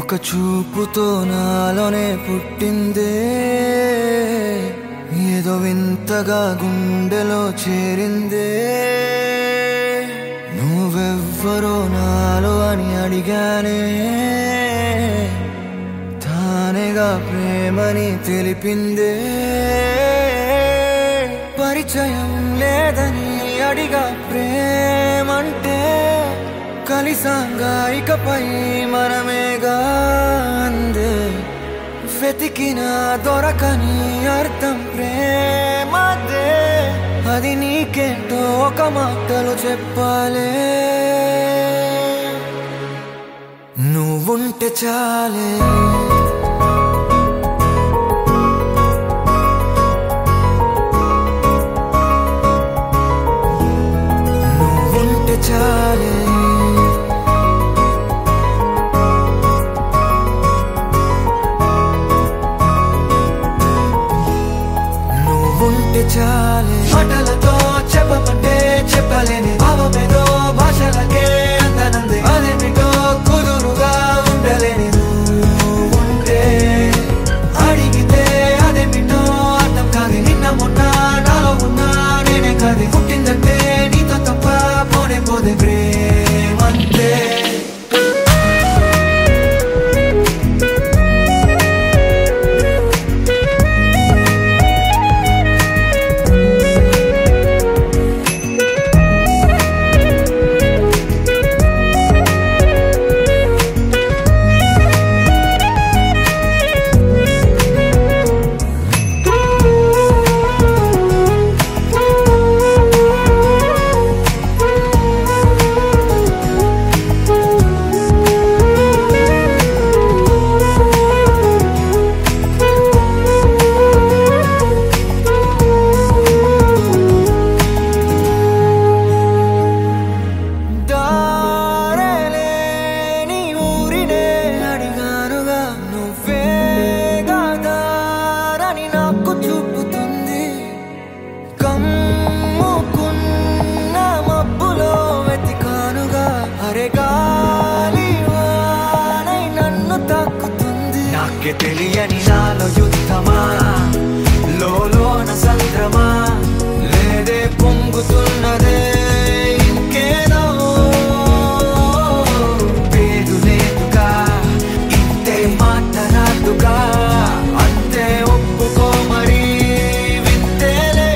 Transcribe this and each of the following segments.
ఒక చూపుతో నాలోనే పుట్టిందే ఏదో వింతగా గుండెలో చేరిందే నువ్వెవ్వరో నాలో అని అడిగానే తానేగా ప్రేమని తెలిపిందే పరిచయం లేదని అడిగా ప్రేమంటే కలిసాంగా ఇకపై మనమేగా అందే వెతికిన దొరకని అర్థం ప్రేమదే అది నీకేంటో ఒక మాటలో చెప్పాలే నువ్వుంటే చాలే నువ్వుంటే చాలే నువ్వుంటే చాలే మాటలతో చెప్పమంటే చెప్పలేని భావమేదో భాషలకే అందనంది అదేమిటో కుదురుగా ఉండలేని నువ్వుంటే అడిగితే అదేమిటో అర్థం కాదు నిన్న మొన్న నాలో ఉన్నా నేనే కాదు పుట్టిందంటే నీతో తప్ప పోనే పోదే ప్రేమంతే దారేలేని ఊరినే అడిగానుగా నువ్వేగా దారని నాకు చూపుతుంది కమ్ముకున్న మబ్బులో వెతికానుగా అరే గాలి వానై నన్ను తాకుతుంది నాకే తెలియని నాలో యుద్ధమా లోలోన సంద్రమా లేదే పొంగుతున్నదే ఇంకేదో పేరు లేదుగా ఇంతే మాట రాదుగా అంతే ఒప్పుకో మరి వింతేలే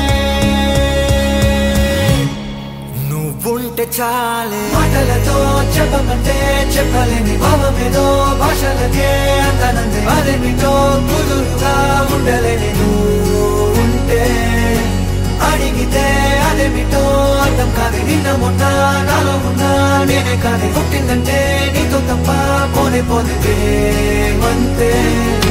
నువ్వుంటే చాలే మాటలతో చెప్పమంటే చెప్పలేని భావమేదో భాషలకే అందనంది అదేమిటో కుదురుగా ఉండలేని నువ్వుంటే అడిగితే అదేమిటో అర్థం కాదు నిన్న మొన్న నాలో ఉన్నా నేనే కాదు పుట్టిందంటే నీతో తప్ప పోనే పోతే ప్రేమంతే